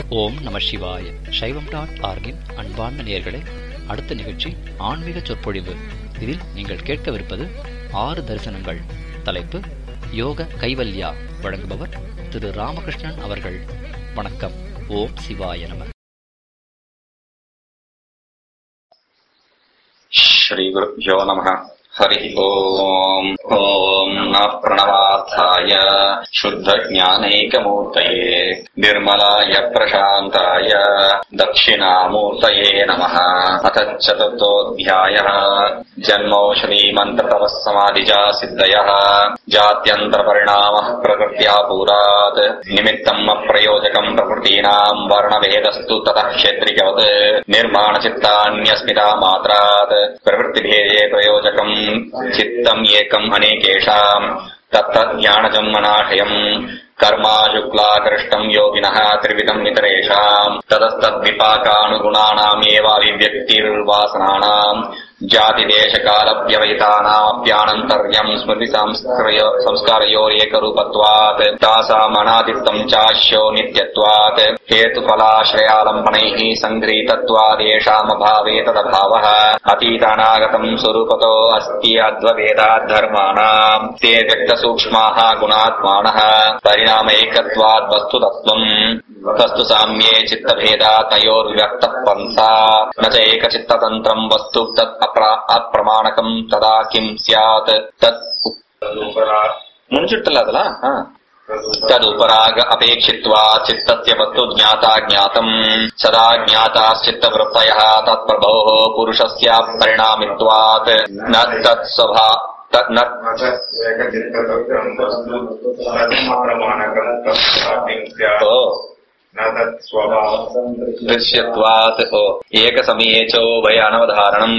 ஓம் நம சிவாய சைவம் டாட் ஆர்கின் அன்பார்ந்த நேயர்களே அடுத்த நிகழ்ச்சி ஆன்மீக சொற்பொழிவு இதில் நீங்கள் கேட்கவிருப்பது ஆறு தரிசனங்கள் தலைப்பு யோக கைவல்யா வழங்குபவர் திரு ராமகிருஷ்ணன் அவர்கள் வணக்கம் ஓம் சிவாய நம श्रीगुरुभ्यो नमः हरिः ओम् ॐ नमः प्रणवार्थाय शुद्धज्ञानैकमूर्तये निर्मलाय प्रशान्ताय दक्षिणामूर्तये नमः अथ चतुर्थोऽध्यायः जन्मौषधीमन्त्रतवः समाधिजा सिद्धयः जात्यन्तरपरिणामः प्रकृत्या पूरात् निमित्तम् अप्रयोजकम् प्रकृतीनाम् वर्णभेदस्तु ततः क्षेत्रिकवत् निर्माणचित्तान्यस्मिता मात्रात् प्रवृत्तिभेदे प्रयोजकम् चित्तम् एकम् अनेकेषाम् तत्तज्ञानजम् अनाशयम् कर्माशुक्लाकर्ष्टम् योगिनः त्रिविधम् इतरेषाम् ततस्तद्विपाकानुगुणानामेवाभिव्यक्तिर्वासनानाम् जातिदेशकालव्यवहितानामप्यानन्तर्यम् स्मृतिसंस्कारयो संस्कारयोरेकरूपत्वात् तासामनादित्तम् चाश्यो नित्यत्वात् हेतुफलाश्रयालम्बनैः सङ्गृहीतत्वादेषामभावे तदभावः अतीतानागतम् स्वरूपतो अस्ति अद्ववेदाद्धर्माणाम् ते व्यक्तसूक्ष्माः गुणात्मानः परिणामैकत्वात् वस्तुतत्त्वम् तस्तु साम्ये चित्तभेदात् तयोर्व्यक्तः पन्था न च एकचित्ततन्त्रम् वस्तु तत् अप्रा- अप्रमाणकम् तदा किम् स्यात् तत् मुञ्चिट्टल அதெல்லாம் ஆ. तदुपराग अपेक्षित्वा चित्तस्य वस्तु ज्ञाता ज्ञातम् सदा ज्ञाताश्चित्तवृत्तयः तत्प्रभोः पुरुषस्य परिणामित्वात् न तत्स्वभा तत् न एकचित्तदुःखम् वस्तु तत्प्रमाणकम् तत्साध्यम् स्यात् ओ न तत्स्वभावम् दृश्यत्वात् ओ एकसमये चोभय अनवधारणम्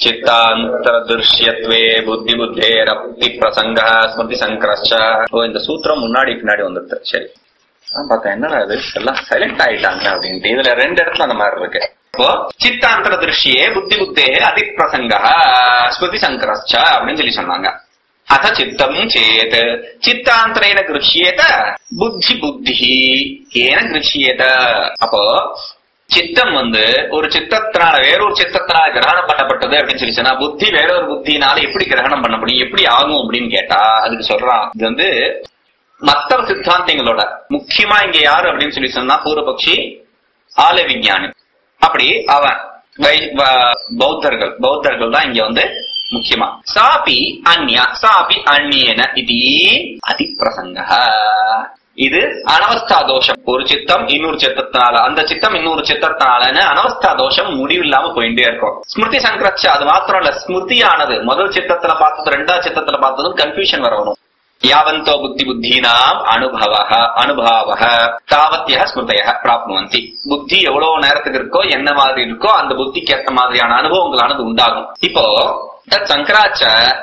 சித்தாந்தரதிருஷ்யத்வே புத்தி புத்தேரப்தி பிரசங்க ஸ்மிருதி சங்கரச்ச ஓ இந்த சூத்திரம் முன்னாடி பின்னாடி வந்துருது சரி நான் பார்த்தேன் என்னடா இது எல்லாம் சைலண்ட் ஆயிட்டாங்க அப்படின்ட்டு இதுல ரெண்டு இடத்துல அந்த மாதிரி இருக்கு இப்போ சித்தாந்தர திருஷ்யே புத்தி புத்தே அதி பிரசங்க ஸ்மிருதி சங்கரச்ச அப்படின்னு சொல்லி சொன்னாங்க அத சித்தம் சேத் சித்தாந்தரேன கிருஷ்யேத புத்தி புத்தி ஏன கிருஷ்யேத அப்போ சித்தம் வந்து ஒரு சித்தத்தினால வேறொரு சித்தத்தினால கிரகணம் பண்ணப்பட்டது அப்படின்னு சொல்லி சொன்னா புத்தி வேறொரு புத்தினால எப்படி கிரகணம் பண்ண முடியும் எப்படி ஆகும் அப்படின்னு கேட்டா அதுக்கு சொல்றான் இது வந்து மத்த சித்தாந்தங்களோட முக்கியமா இங்க யாரு அப்படின்னு சொல்லி சொன்னா பூர்வபக்ஷி ஆல விஞ்ஞானி அப்படி அவன் வை- வ- பௌத்தர்கள் பௌத்தர்கள் தான் இங்க வந்து முக்கியமா சாபி அந்யா சாபி அந்நியன இது அதிப்பிரசங்க இது அனவஸ்தா தோஷம் ஒரு சித்தம் இன்னொரு சித்தத்தினால அந்த சித்தம் இன்னொரு சித்தத்தினாலன்னு அனவஸ்தா தோஷம் முடிவில்லாம போயிட்டே இருக்கும் ஸ்மிருதி சங்கரச்ச அது மாத்திரம் இல்ல ஸ்மிருதியானது முதல் சித்தத்துல பார்த்தது ரெண்டாவது சித்தத்துல பார்த்ததும் கன்ஃபியூஷன் வரணும் யாவந்தோ புத்தி புத்தீனாம் அனுபவ அனுபாவ தாவத்திய ஸ்மிருதய பிராப்னுவந்தி புத்தி எவ்வளவு நேரத்துக்கு இருக்கோ என்ன மாதிரி இருக்கோ அந்த புத்திக்கு ஏத்த மாதிரியான அனுபவங்களானது உண்டாகும் இப்போ தத் சங்கராச்ச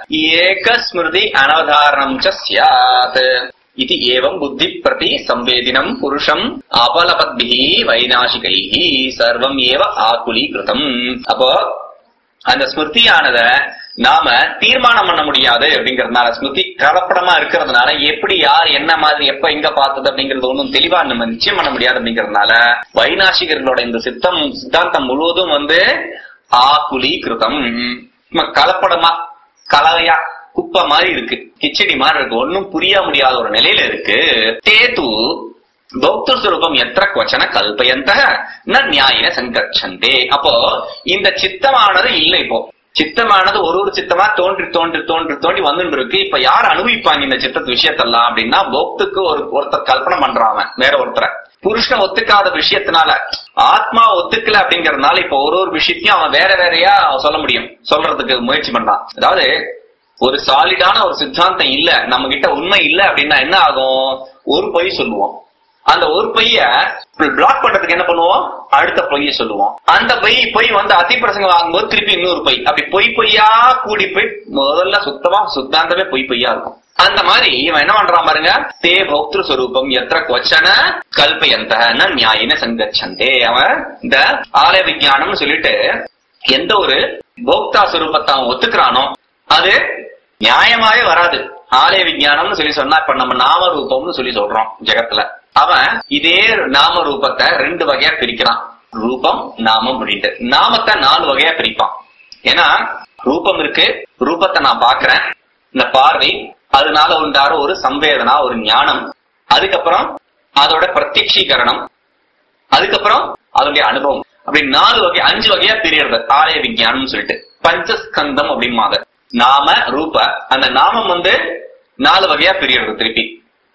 ஏக ஸ்மிருதி அனவதாரணம் ச ஸ்யாத் இது ஏவம் புத்தி பிரதி சம்வேதினம் புருஷம் அபலபத்பிஹி வைநாசிகைஹி சர்வம் ஏவ ஆகுலீகிருதம் அப்போ அந்த ஸ்மிருதியானத நாம தீர்மானம் பண்ண முடியாது அப்படிங்கறதுனால ஸ்மிருதி கலப்படமா இருக்கிறதுனால எப்படி யார் என்ன மாதிரி எப்ப எங்க பார்த்தது அப்படிங்கறது ஒண்ணும் தெளிவா நம்ம நிச்சயம் பண்ண முடியாது அப்படிங்கறதுனால வைநாசிகர்களோட இந்த சித்தம் சித்தாந்தம் முழுவதும் வந்து ஆகுலி கிருதம் சும்மா கலப்படமா கலவையா குப்பை மாதிரி இருக்கு கிச்சடி மாதிரி இருக்கு ஒன்னும் புரிய முடியாத ஒரு நிலையில இருக்கு தேது பௌத்த சுரூபம் எத்திர கொச்சன கல்பயந்த ந நியாயின சங்கச்சந்தே அப்போ இந்த சித்தமானது இல்லை இப்போ சித்தமானது ஒரு ஒரு சித்தமா தோன்றி தோன்றி தோன்றி தோன்றி வந்துட்டு இருக்கு இப்ப யார் அனுபவிப்பாங்க இந்த சித்தத்து விஷயத்தெல்லாம் அப்படின்னா போக்துக்கு ஒரு ஒருத்தர் கல்பனை பண்றான் அவன் வேற ஒருத்தரை புருஷனை ஒத்துக்காத விஷயத்தினால ஆத்மா ஒத்துக்கல அப்படிங்கறதுனால இப்ப ஒரு ஒரு விஷயத்தையும் அவன் வேற வேறையா சொல்ல முடியும் சொல்றதுக்கு முயற்சி பண்றான் அதாவது ஒரு சாலிடான ஒரு சித்தாந்தம் இல்ல நம்ம கிட்ட உண்மை இல்ல அப்படின்னா என்ன ஆகும் ஒரு பொய் சொல்லுவோம் அந்த ஒரு பொய்ய பிளாக் பண்றதுக்கு என்ன பண்ணுவோம் அடுத்த பொய்ய சொல்லுவோம் அந்த பொய் பொய் வந்து அதிப்பிரசங்கம் வாங்கும்போது திருப்பி இன்னொரு பொய் அப்படி பொய் பொய்யா கூடி போய் முதல்ல சுத்தமா சுத்தாந்தமே பொய் பொய்யா இருக்கும் அந்த மாதிரி இவன் என்ன பண்றான் பாருங்க தே பௌத்திரு ஸ்வரூபம் எத்திர கொச்சன கல்பயந்த ந நியாயின சங்கச்சந்தே அவன் இந்த ஆலய விஞ்ஞானம்னு சொல்லிட்டு எந்த ஒரு போக்தா சுரூபத்தை அவன் ஒத்துக்கிறானோ அது நியாயமாவே வராது ஆலய விஞ்ஞானம்னு சொல்லி சொன்னா இப்ப நம்ம நாம ரூபம்னு சொல்லி சொல்றோம் ஜெகத்துல அவன் இதே நாம ரூபத்தை ரெண்டு வகையா பிரிக்கிறான் ரூபம் நாமம் அப்படின்ட்டு நாமத்தை நாலு வகையா பிரிப்பான் ஏன்னா ரூபம் இருக்கு ரூபத்தை நான் பாக்குறேன் இந்த பார்வை அதனால உண்டார ஒரு சம்வேதனா ஒரு ஞானம் அதுக்கப்புறம் அதோட பிரத்யக்ஷீகரணம் அதுக்கப்புறம் அதனுடைய அனுபவம் அப்படி நாலு வகை அஞ்சு வகையா பிரியறது ஆலய விஞ்ஞானம் சொல்லிட்டு பஞ்சஸ்கந்தம் அப்படிம்பாங்க நாம ரூப அந்த நாமம் வந்து நாலு வகையா பிரியறது திருப்பி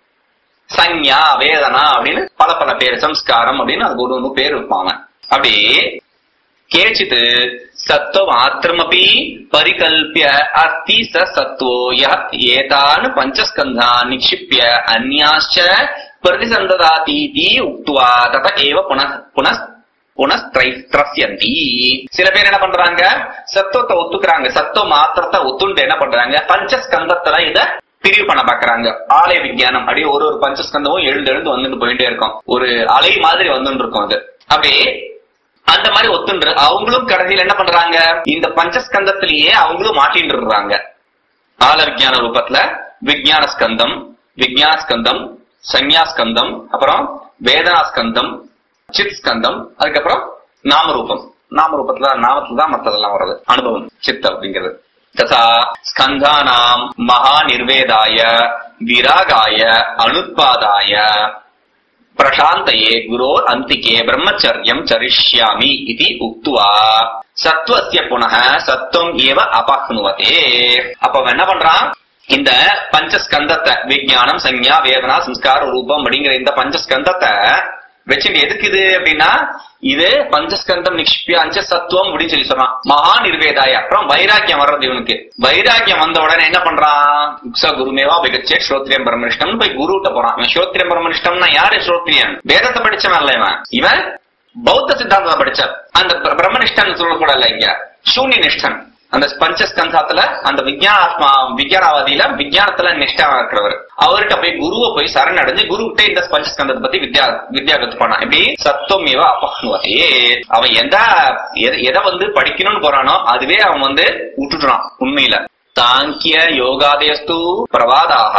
சஞ்ஞா வேதனா அப்படின்னு பல பல பேர் சம்ஸ்காரம் அப்படின்னு அதுக்கு ஒரு ஒன்று பேர் இருப்பாங்க அப்படி கேச்சித் சத்துவ மாத்திரமபி பரிகல்பிய அஸ்தி ச சத்துவோ யः ஏதான் பஞ்சஸ்கந்தான் நிக்ஷிப்ய அந்யாश्च பிரதிசந்ததாதீதி உக்துவா தத ஏவ புனः புனः புனஸ்திரஸ்யந்தி சில பேர் என்ன பண்றாங்க சத்துவத்தை ஒத்துக்கிறாங்க சத்துவ மாத்திரத்தை ஒத்துண்டு என்ன பண்றாங்க பஞ்சஸ்கந்தத்துல இத பிரிவு பண்ண பாக்குறாங்க ஆலய விஞ்ஞானம் அப்படியே ஒரு ஒரு பஞ்சஸ்கந்தமும் எழுந்து எழுந்து வந்துட்டு போயிட்டே இருக்கும் ஒரு அலை மாதிரி வந்துட்டு இருக்கும் அது அப்படியே அந்த மாதிரி ஒத்துன்று அவங்களும் கடைசியில் என்ன பண்றாங்க இந்த பஞ்சஸ்கந்தத்திலேயே அவங்களும் மாட்டின்னு இருக்காங்க ஆல விஞ்ஞான ரூபத்துல விஞ்ஞான ஸ்கந்தம் விஞ்ஞான ஸ்கந்தம் சன்யா ஸ்கந்தம் அப்புறம் வேதனா ஸ்கந்தம் சித் ஸ்கந்தம் அதுக்கப்புறம் நாம ரூபம் நாம ரூபத்துல நாமத்துல தான் மத்ததெல்லாம் வர்றது அனுபவம் சித் அப்படிங்கிறது ததா ஸ்கந்தானாம் மகா நிர்வேதாய விராகாய அனுத்பாதாய பிரசாந்தயே குரோர் அந்திகே பிரம்மச்சரியம் சரிஷ்யாமி இது உக்துவா சத்வசிய புனக சத்துவம் ஏவ அபக்னுவதே அப்ப அவன் என்ன பண்றான் இந்த பஞ்சஸ்கந்தத்தை விஞ்ஞானம் சஞ்ஞா வேதனா சம்ஸ்கார ரூபம் அப்படிங்கிற இந்த பஞ்சஸ்கந்தத்தை வச்சுட்டு எதுக்கு இது அப்படின்னா இது பஞ்சஸ்கந்தம் நிக்ஷிப்பிய அஞ்ச சத்துவம் அப்படின்னு சொல்லி சொல்றான் மகா நிர்வேதாய அப்புறம் வைராக்கியம் வர்றது இவனுக்கு வைராக்கியம் வந்த உடனே என்ன பண்றான் உக்ஸ குருமேவா விகச்சே ஸ்ரோத்ரியம் பரமனிஷ்டம் போய் குருட்ட போறான் இவன் ஸ்ரோத்ரியம் பரமனிஷ்டம்னா யாரு ஸ்ரோத்ரியன் வேதத்தை படிச்சவன் இல்ல இவன் இவன் பௌத்த சித்தாந்தத்தை படிச்ச அந்த பிர- பிரம்மனிஷ்டன் சொல்லக்கூடாது இங்க சூன்ய நிஷ்டன் அந்த பஞ்சஸ்கந்தாத்துல அந்த விஞ்ஞானாத்மா விஞ்ஞானவாதியில விஞ்ஞானத்துல நிஷ்டாவா இருக்கிறவர் அவர்கிட்ட போய் குருவை போய் சரணடைஞ்சு குரு கிட்ட இந்த பஞ்சஸ்கந்தத்தை பத்தி வித்யா வித்யா கத்துப்பானா எப்படி சத்துவம் இவ அப்பகுவதே அவன் எந்த எத- எதை வந்து படிக்கணும்னு போறானோ அதுவே அவன் வந்து விட்டுடுறான் உண்மையில சாங்கிய யோகாதேஸ்து பிரவாதாக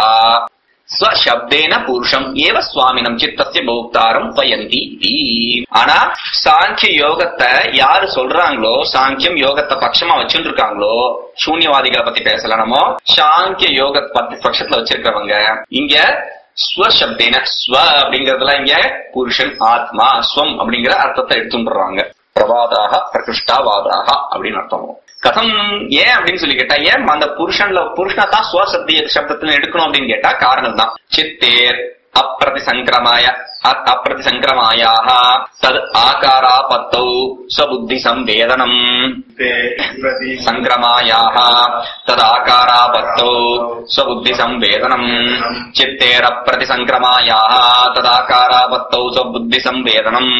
ஸ்வசப்தேன புருஷம் ஏவ சுவாமினம் சித்தசிய பௌக்தாரம் பயந்தி இதி. ஆனா சாங்கிய யோகத்தை யாரு சொல்றாங்களோ சாங்கியம் யோகத்தை பட்சமா வச்சுட்டு இருக்காங்களோ சூன்யவாதிகளை பத்தி பேசல நம்ம சாங்கிய யோக பத்தி பட்சத்துல வச்சிருக்கிறவங்க இங்க ஸ்வசப்தேன ஸ்வ அப்படிங்கறதுல இங்க புருஷன் ஆத்மா ஸ்வம் அப்படிங்கிற அர்த்தத்தை எடுத்துடுறாங்க பிரவாதாக பிரகிருஷ்டாவாதாக அப்படின்னு அர்த்தம் வரும். கதம் ஏன் அப்படின்னு சொல்லி கேட்டா ஏன் அந்த புருஷன்ல புருஷனா தான் ஸ்வசப்திய சப்தத்துல எடுக்கணும் அப்படின்னு கேட்டா காரணம் தான் சித்தேர் அப்பிரதி சங்கிரமாய அ- அப்பிரதி சங்கிரமாயாக தத் ஆகாராபத்தௌ ஸ்வபுத்தி சம்வேதனம் ते प्रति சங்கிரமாயாக ததாகாராபத்தௌ ஸ்வபுத்தி சம்வேதனம் சித்தேரப்பிரதி சங்கிரமாயாக ததாகாராபத்தௌ ஸ்வபுத்தி சம்வேதனம்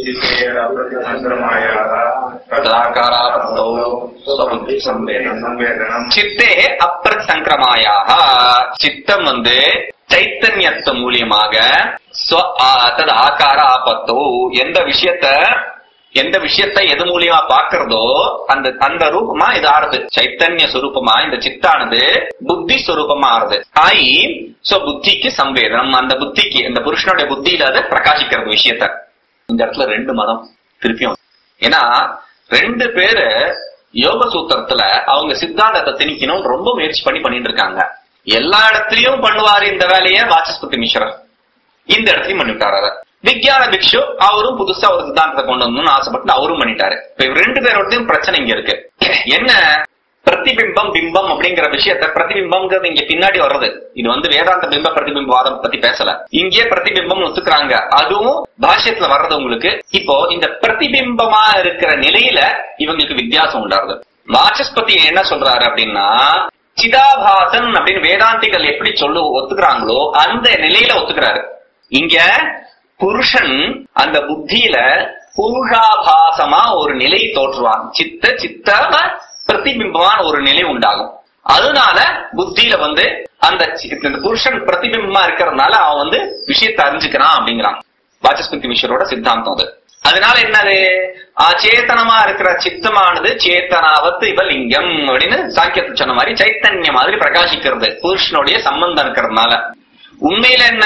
ததாகாராபத்தௌ ஸ்வபுத்தி சம்வேதனம் संवेदनम சித்தே அப்பிரதி சங்கிரமாயாக சித்தம் வந்து சைத்தன்யத்து மூலியமாக ஸ்வ ஆ- தது ஆகார ஆபத்தோ எந்த விஷயத்த எந்த விஷயத்தை எது மூலியமா பாக்குறதோ அந்த அந்த ரூபமா இது ஆறுது சைத்தன்ய சுரூபமா இந்த சித்தானது புத்தி சுரூபமா ஆறுது ஆயி சோ புத்திக்கு சம்வேதனம் அந்த புத்திக்கு இந்த புருஷனுடைய புத்தியில அது பிரகாசிக்கிறது விஷயத்த இந்த இடத்துல ரெண்டு மதம் திருப்பியும் ஏன்னா ரெண்டு பேரு யோக சூத்திரத்துல அவங்க சித்தாந்தத்தை திணிக்கணும்னு ரொம்ப முயற்சி பண்ணி பண்ணிட்டு இருக்காங்க எல்லா இடத்துலயும் பண்ணுவாரு இந்த வேலையை வாசஸ்பதி மிஸ்ரர் இந்த இடத்துலயும் பண்ணிட்டாரு அதை விக்யான பிக்ஷு அவரும் புதுசா ஒரு சித்தாந்தத்தை கொண்டு வரணும்னு ஆசைப்பட்டு அவரும் பண்ணிட்டாரு இப்ப இவர் ரெண்டு பேரோடதையும் பிரச்சனை இங்க இருக்கு என்ன பிரதிபிம்பம் பிம்பம் அப்படிங்கிற விஷயத்த பிரதிபிம்பம்ங்கிறது இங்க பின்னாடி வர்றது இது வந்து வேதாந்த பிம்ப பிரதிபிம்பவாதம் பத்தி பேசல இங்கே பிரதிபிம்பம் ஒத்துக்கிறாங்க அதுவும் பாஷ்யத்துல வர்றது உங்களுக்கு இப்போ இந்த பிரதிபிம்பமா இருக்கிற நிலையில இவங்களுக்கு வித்தியாசம் உண்டாருது வாசஸ்பதி என்ன சொல்றாரு அப்படின்னா சிதாபாசன் அப்படின்னு வேதாந்திகள் எப்படி சொல்லு ஒத்துக்கிறாங்களோ அந்த நிலையில ஒத்துக்கிறாரு இங்க புருஷன் அந்த புத்தியில புருஷாபாசமா ஒரு நிலை தோற்றுவான் சித்த சித்த பிரதிபிம்பமான ஒரு நிலை உண்டாகும் அதனால புத்தியில வந்து அந்த சி- இந்த புருஷன் பிரதிபிம்பமா இருக்கிறதுனால அவன் வந்து விஷயத்தை அறிஞ்சுக்கிறான் அப்படிங்கிறான் வாசஸ்பதி மிஸ்வரோட சித்தாந்தம் அது அதனால என்னது அச்சேதனமா இருக்கிற சித்தமானது சேத்தனாவத்து இவ லிங்கம் அப்படின்னு சாக்கியத்தை சொன்ன மாதிரி சைத்தன்ய மாதிரி பிரகாசிக்கிறது புருஷனுடைய சம்பந்தம் இருக்கிறதுனால உண்மையில என்ன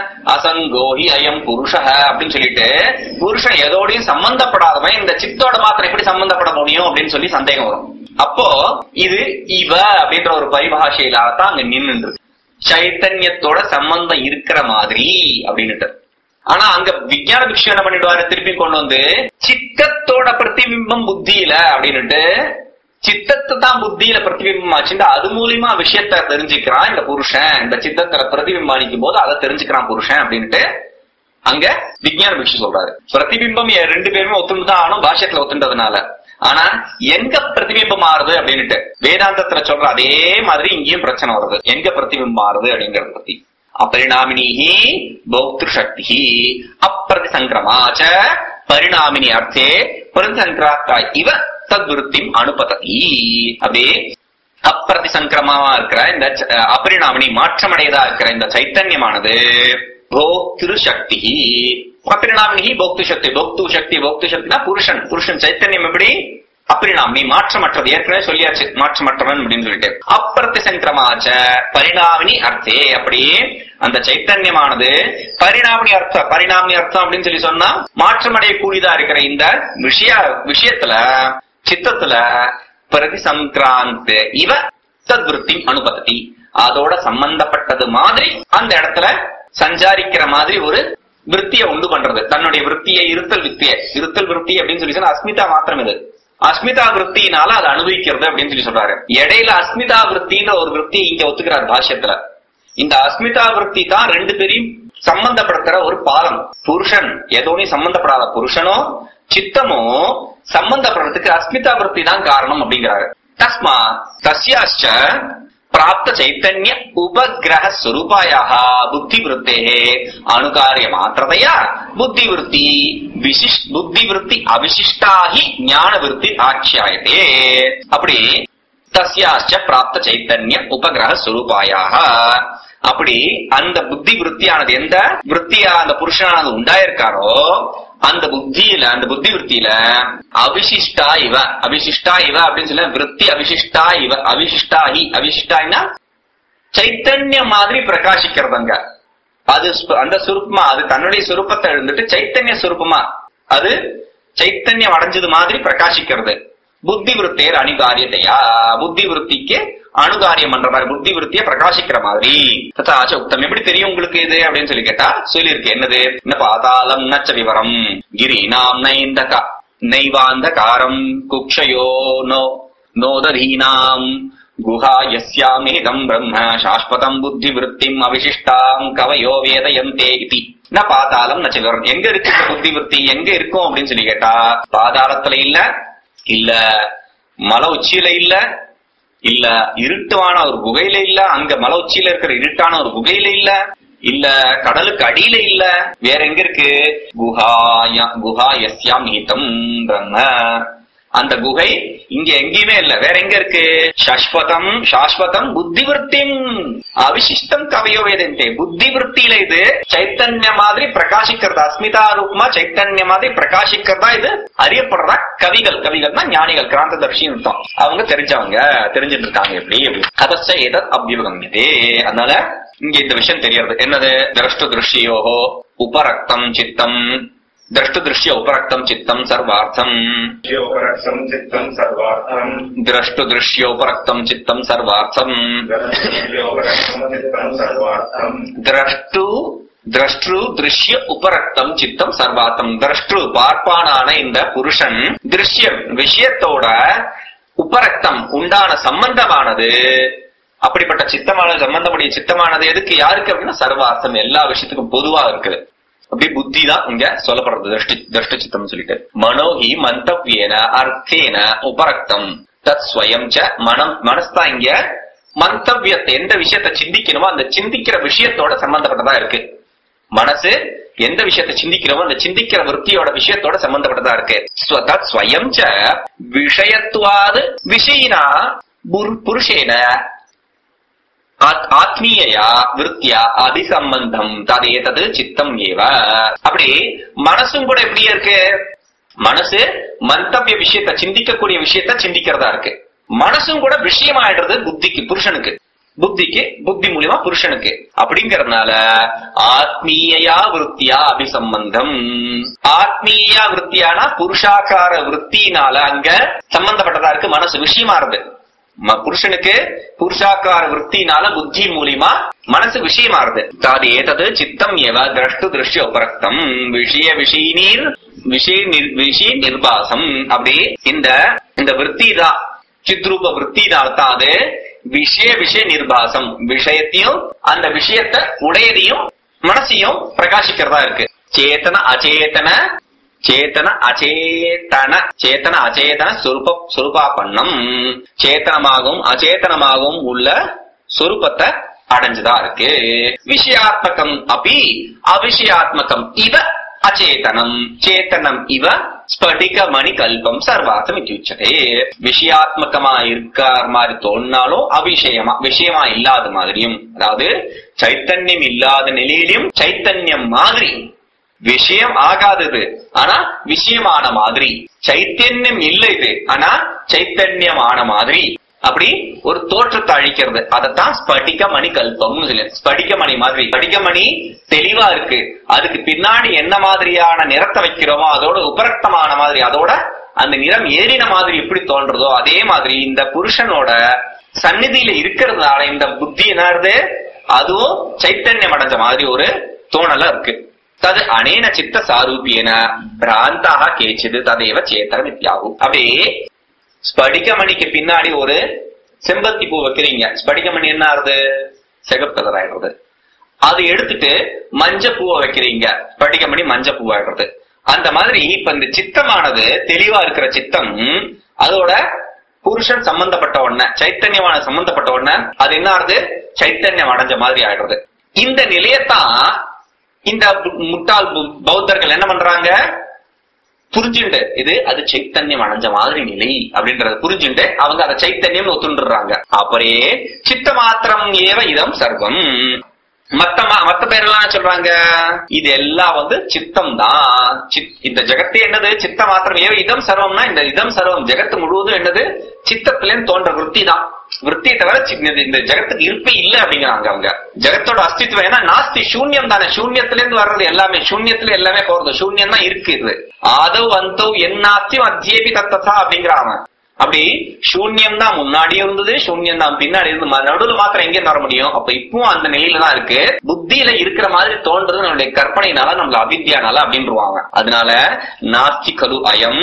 அசங்கோஹி அயம் புருஷ அப்படின்னு சொல்லிட்டு புருஷன் எதோடையும் சம்பந்தப்படாதவன் இந்த சித்தோட மாத்திரம் எப்படி சம்பந்தப்பட முடியும் அப்படின்னு சொல்லி சந்தேகம் வரும் அப்போ இது இவ அப்படின்ற ஒரு பரிபாஷையில தான் அங்க நின்று சைத்தன்யத்தோட சம்பந்தம் இருக்கிற மாதிரி அப்படின்னுட்டு ஆனா அங்க விஞ்ஞான பிக்ஷு என்ன பண்ணிடுவாரு திருப்பி கொண்டு வந்து சித்தத்தோட பிரதிபிம்பம் புத்தியில அப்படின்னுட்டு சித்தத்தை தான் புத்தியில பிரதிபிம்பம் ஆச்சுட்டு அது மூலியமா விஷயத்த தெரிஞ்சுக்கிறான் இந்த புருஷன் இந்த சித்தத்துல பிரதிபிம்பானிக்கும் போது அதை தெரிஞ்சுக்கிறான் புருஷன் அப்படின்ட்டு அங்க விஞ்ஞான பிக்ஷு சொல்றாரு பிரதிபிம்பம் எ- ரெண்டு பேருமே ஒத்துண்டு தான் ஆனும் பாஷ்யத்துல ஒத்துண்டதுனால ஆனா எங்க பிரதிபிம்பம் மாறுது அப்படின்னுட்டு வேதாந்தத்துல சொல்ற அதே மாதிரி இங்கேயும் பிரச்சனை வருது எங்க பிரதிபிம்பம் மாறுது அப்படிங்கறத பத்தி अपरिणामिनी भोक्तृशक्ति अप्रतिसंक्रमा च परिणामिनी अर्थे प्रतिसंक्राता इव தத்விருத்திம் அனுபததி அப்படியே அப்பிரதிசங்கிரமமா இருக்கிற இந்த ச- அபரிணாமினி மாற்றமடையதா இருக்கிற இந்த சைத்தன்யமானது போக்திரு சக்தி அபரிணாமினி போக்து சக்தி போக்து சக்தி போக்து சக்தினா புருஷன் புருஷன் சைத்தன்யம் எப்படி அபரிணாமினி மாற்றமற்றது ஏற்கனவே சொல்லியாச்சு மாற்றமற்றவன் அப்படின்னு சொல்லிட்டு அப்பிரதிசங்கிரமாச்ச பரிணாமினி அர்த்தே அப்படி அந்த சைத்தன்யமானது பரிணாமினி அர்த்தம் பரிணாமினி அர்த்தம் அப்படின்னு சொல்லி சொன்னா மாற்றமடையக்கூடியதா இருக்கிற இந்த விஷய விஷயத்துல சித்தத்துல பிரதி சங்கிராந்த இவ தத்விருத்தி அனுபத்தி அதோட சம்பந்தப்பட்டது மாதிரி அந்த இடத்துல சஞ்சாரிக்கிற மாதிரி ஒரு விருத்தியை உண்டு பண்றது தன்னுடைய விருத்தியை இருத்தல் வித்தியை இருத்தல் விருத்தி அப்படின்னு சொல்லி சொன்னா அஸ்மிதா மாத்திரம் இது அஸ்மிதா விருத்தினால அதை அனுபவிக்கிறது அப்படின்னு சொல்லி சொல்றாரு இடையில அஸ்மிதா விருத்தின்ற ஒரு விருத்தி இங்க ஒத்துக்கிறார் பாஷ்யத்துல இந்த அஸ்மிதா விருத்தி தான் ரெண்டு பேரையும் சம்பந்தப்படுத்துற ஒரு பாலம் புருஷன் எதோனையும் சம்பந்தப்படாத புருஷனோ சித்தமோ சம்பந்தப்படுறதுக்கு அஸ்மிதா விருத்தி தான் காரணம் அப்படிங்கிறாரு தஸ்மா தஸ்யாச்ச பிராப்த சைத்தன்ய உபகிரக ஸ்வரூபாயாக புத்தி விருத்தே அணுகாரிய மாத்திரதையா புத்தி விருத்தி விசிஷ் புத்தி விருத்தி அவிசிஷ்டாகி ஞான விருத்தி ஆட்சியாயதே அப்படி தஸ்யாச்ச பிராப்த சைத்தன்ய உபகிரக ஸ்வரூபாயாக அப்படி அந்த புத்தி விருத்தியானது எந்த விருத்தியா அந்த புருஷனானது உண்டாயிருக்காரோ அந்த புத்தியில அந்த புத்தி விருத்தியில அவிசிஷ்டா இவ அவிசிஷ்டா இவ அப்படின்னு சொல்ல விருத்தி அவிசிஷ்டா இவ அவிசிஷ்டாஹி அவிசிஷ்டாய்னா சைத்தன்யம் மாதிரி பிரகாசிக்கிறதுங்க அது ஸ்வ- அந்த சுரூபமா அது தன்னுடைய சுரூபத்தை எழுந்துட்டு சைத்தன்ய சுரூபமா அது சைத்தன்யம் அடைஞ்சது மாதிரி பிரகாசிக்கிறது புத்தி விருத்தேர் அணிகாரியத்தையா புத்தி விருத்திக்கு அணுகாரியம் பண்ற மாதிரி புத்தி விருத்தியை பிரகாசிக்கிற மாதிரி ததாச்ச உத்தம் எப்படி தெரியும் உங்களுக்கு இது அப்படின்னு சொல்லி கேட்டா சொல்லியிருக்கு என்னது இந்த பாதாளம் நச்ச விவரம் கிரீனாம் நைந்தக நைவாந்தகாரம் குக்ஷயோ நோ நோதரீனாம் குஹா யஸ்யாமேதம் பிரம்ம சாஸ்வதம் புத்தி விருத்திம் அவிசிஷ்டாம் கவயோ வேதயந்தே இதி ந பாதாளம் நச்ச விவரம் எங்க இருக்கு இந்த புத்தி விருத்தி எங்க இருக்கும் அப்படின்னு சொல்லி கேட்டா பாதாளத்துல இல்ல இல்ல மலை உச்சியில இல்ல இல்ல இருட்டுவான ஒரு குகையில இல்ல அங்க மலை உச்சியில இருக்கிற இருட்டான ஒரு குகையில இல்ல இல்ல கடலுக்கு அடியில இல்ல வேற எங்க இருக்கு குஹாயா குஹா யஸ்யாம் நீதம் பிரம்ம அந்த குகை இங்க எங்கேயுமே இல்ல வேற எங்க இருக்கு சாஸ்வதம் சாஸ்வதம் புத்தி விருத்திம் அவிசிஷ்டம் கவையோ வேதந்தே புத்தி விருத்தியில இது சைத்தன்ய மாதிரி பிரகாசிக்கிறதா அஸ்மிதா ரூபமா சைத்தன்ய மாதிரி பிரகாசிக்கிறதா இது அறியப்படுறதா கவிகள் கவிகள்னா ஞானிகள் கிராந்ததர்ஷின்னு அர்த்தம் அவங்க தெரிஞ்சவங்க தெரிஞ்சிட்டு இருக்காங்க எப்படி எப்படி அதச்ச ஏதத் அபியுகமியதே அதனால இங்க இந்த விஷயம் தெரியறது என்னது திரஷ்டு திருஷ்யோஹோ உபரக்தம் சித்தம் திரஷ்டு திருஷ்ய உபரக்தம் சித்தம் சர்வார்த்தம் योगरक्षम् चित्तम् सर्वार्थम् திரஷ்டு திருஷ்யோபரக்தம் சித்தம் சர்வார்த்தம் योगरक्षम् चित्तम् सर्वार्थम् திரஷ்டு திரஷ்டு திருஷ்ய உபரக்தம் சித்தம் சர்வார்த்தம் திரஷ்டு பார்ப்பானான இந்த புருஷன் திருஷ்யம் விஷயத்தோட உபரக்தம் உண்டான சம்பந்தமானது அப்படிப்பட்ட சித்தமான சம்பந்தமுடைய சித்தமானது எதுக்கு யாருக்கு அப்படின்னா சர்வார்த்தம் எல்லா விஷயத்துக்கும் பொதுவா இருக்குது அப்படி புத்தி தான் இங்க சொல்லப்படுறது திருஷ்டி திருஷ்ட சித்தம் சொல்லிட்டு மனோஹி மந்தவ்யேன அர்த்தேன உபரக்தம் தத் ஸ்வயம் ச மனம் மனசுதான் இங்க மந்தவ்யத்தை எந்த விஷயத்தை சிந்திக்கணுமோ அந்த சிந்திக்கிற விஷயத்தோட சம்பந்தப்பட்டதா இருக்கு மனசு எந்த விஷயத்தை சிந்திக்கிறோமோ அந்த சிந்திக்கிற விற்த்தியோட விஷயத்தோட சம்பந்தப்பட்டதா இருக்கு ஸ்வ- தத் ஸ்வயம் ச விஷயத்துவாது விஷயினா புரு- புருஷேன ஆத்- ஆத்மீயயா விருத்தியா அபிசம்பந்தம் ததேதது சித்தம் ஏவ அப்படி மனசும் கூட எப்படியே இருக்கு மனசு மந்தவிய விஷயத்த சிந்திக்கக்கூடிய விஷயத்த சிந்திக்கிறதா இருக்கு மனசும் கூட விஷயமாயிடுறது புத்திக்கு புருஷனுக்கு புத்திக்கு புத்தி மூலியமா புருஷனுக்கு அப்படிங்கறதுனால ஆத்மீயா விருத்தியா அபிசம்பந்தம் ஆத்மீயா விருத்தியானா புருஷாக்கார விருத்தினால அங்க சம்பந்தப்பட்டதா இருக்கு மனசு விஷயமா இருக்கு ம- புருஷனுக்கு புருஷாக்கார விற்த்தினால புத்தி மூலியமா மனசு விஷயமாறுது தாது ஏதது சித்தம் ஏவ திரஷ்டு திருஷ்ய உபரக்தம் விஷய விஷயநீர் விஷய நிர்- விஷய நிர்பாசம் அப்படி இந்த இந்த விற்பி தான் சித்ரூப விற்த்தினால தான் அது விஷய விஷய நிர்பாசம் விஷயத்தையும் அந்த விஷயத்தை உடையதையும் மனசையும் பிரகாசிக்கிறதா இருக்கு சேத்தன அச்சேதன சேத்தன அச்சேதன சேத்தன அச்சேதன சொருப சொருபாபன்னம் சேத்தனமாகவும் அச்சேதனமாகவும் உள்ள சொரூபத்தை அடைஞ்சுதா இருக்கு விஷயாத்மகம் அப்படி அவிஷயாத்மகம் இவ அச்சேதனம் சேத்தனம் இவ ஸ்படிக மணி கல்பம் சர்வார்த்தம் இத்தியுச்சதே விஷயாத்மகமா இருக்கார் மாதிரி தோணினாலும் அவிஷயமா விஷயமா இல்லாத மாதிரியும் அதாவது சைத்தன்யம் இல்லாத நிலையிலும் சைத்தன்யம் மாதிரி விஷயம் ஆகாதது ஆனா விஷயமான மாதிரி சைத்தன்யம் இல்லை இது ஆனா சைத்தன்யமான மாதிரி அப்படி ஒரு தோற்றத்தை அழிக்கிறது அதத்தான் ஸ்படிக மணி கல்பம்னு சொல்லி ஸ்படிக மணி மாதிரி ஸ்படிக மணி தெளிவா இருக்கு அதுக்கு பின்னாடி என்ன மாதிரியான நிறத்தை வைக்கிறோமோ அதோட உபரக்தமான மாதிரி அதோட அந்த நிறம் ஏறின மாதிரி எப்படி தோன்றதோ அதே மாதிரி இந்த புருஷனோட சந்நிதியில இருக்கிறதுனால இந்த புத்தி என்னது அதுவும் சைத்தன்யம் அடைஞ்ச மாதிரி ஒரு தோணலா இருக்கு தது அனேன சித்த சாரூபியன பிராந்தாக கேச்சிது ததேவ சேத்தன வித்யாகு அப்படியே ஸ்படிகமணிக்கு பின்னாடி ஒரு செம்பருத்தி பூ வைக்கிறீங்க ஸ்படிகமணி என்ன ஆறுது சிகப்பு கலர் ஆயிடுறது அது எடுத்துட்டு மஞ்ச பூவை வைக்கிறீங்க ஸ்படிகமணி மஞ்ச பூ ஆயிடுறது அந்த மாதிரி இப்ப இந்த சித்தமானது தெளிவா இருக்கிற சித்தம் அதோட புருஷன் சம்பந்தப்பட்ட உடனே சைத்தன்யமான சம்பந்தப்பட்ட உடனே அது என்ன ஆறுது சைத்தன்யம் அடைஞ்ச மாதிரி ஆயிடுறது இந்த நிலையத்தான் இந்த பு- முட்டாள் பு- பௌத்தர்கள் என்ன பண்றாங்க புரிஞ்சுண்டு இது அது சைத்தன்யம் அடைஞ்ச மாதிரி நிலை அப்படின்றத புரிஞ்சுண்டு அவங்க அதை சைத்தன்யம் ஒத்துண்டுறாங்க அப்படியே சித்த மாத்திரம் ஏவ இதம் சர்வம் மத்த மா- மத்த பேரெல்லாம் என்ன சொல்றாங்க இது எல்லாம் வந்து சித்தம் தான் சித்- இந்த ஜெகத்தே என்னது சித்த மாத்திரம் ஏவ இதம் சர்வம்னா இந்த இதம் சர்வம் ஜெகத்து முழுவதும் என்னது சித்தத்திலேன்னு தோன்ற விற்பி தான் விற்பியை தவிர சி- இந்த- இந்த ஜெகத்துக்கு இருப்பே இல்ல அப்படிங்கிறாங்க அவங்க ஜெகத்தோட அஸ்தித்வம் ஏன்னா நாஸ்தி சூன்யம் தானே சூன்யத்துல இருந்து வர்றது எல்லாமே சூன்யத்துல எல்லாமே போறது சூன்யம் தான் இருக்கு இது ஆதவ் அந்தவ் என்னாஸ்தி அத்தியேபி தத்ததா அப்படிங்கிறாங்க அப்படி சூன்யம் தான் முன்னாடியும் இருந்தது சூன்யம் தான் பின்னாடி இருந்து ம- நடுவுல மாத்திரம் எங்க வர முடியும் அப்ப இப்பவும் அந்த நிலையில தான் இருக்கு புத்தியில இருக்கிற மாதிரி தோன்றது நம்மளுடைய கற்பனைனால நம்மள அவித்யானால அப்படின்றுவாங்க அதனால நாஸ்தி கலு அயம்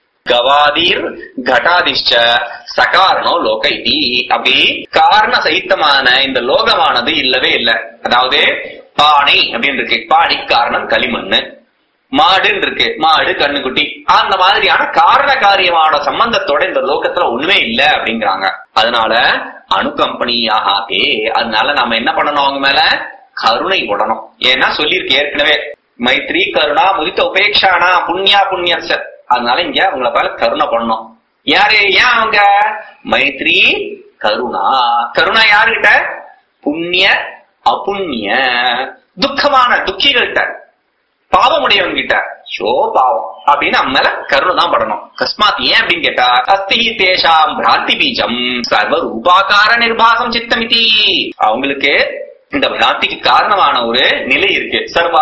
கவாதீர் கடாதிஷ்ட சகாரணோ லோக இதி அப்படி காரண சகித்தமான இந்த லோகமானது இல்லவே இல்லை அதாவது பானை அப்படின்னு இருக்கு பானை காரணம் களிமண்ணு மாடுன்னு இருக்கு மாடு கண்ணுக்குட்டி அந்த மாதிரியான காரண காரியமான சம்பந்தத்தோட இந்த லோகத்துல ஒண்ணுமே இல்ல அப்படிங்கிறாங்க அதனால அணுகம்பனியாக அதனால நாம என்ன பண்ணணும் அவங்க மேல கருணை விடணும் ஏன்னா சொல்லியிருக்கு ஏற்கனவே மைத்ரி கருணா முதித்த உபேக்ஷானா புண்ணியா புண்ணியச அதனால இங்க உங்களை மேல கருணை பண்ணணும் யாரு ஏன் அவங்க மைத்ரி கருணா கருணா யாருகிட்ட புண்ணிய அபுண்ணிய துக்கமான துக்கிகள்கிட்ட பாவமுடையவன் கிட்ட ஷோ பாவம் அப்படின்னு நம்ம மேல கருணை தான் படணும் கஸ்மாத் ஏன் அப்படின்னு கேட்டா அஸ்தி தேஷாம் பிராந்தி பீஜம் சர்வ ரூபாகார நிர்பாசம் சித்தமிதி அவங்களுக்கு இந்த பிராந்திக்கு காரணமான ஒரு நிலை இருக்கு சர்வா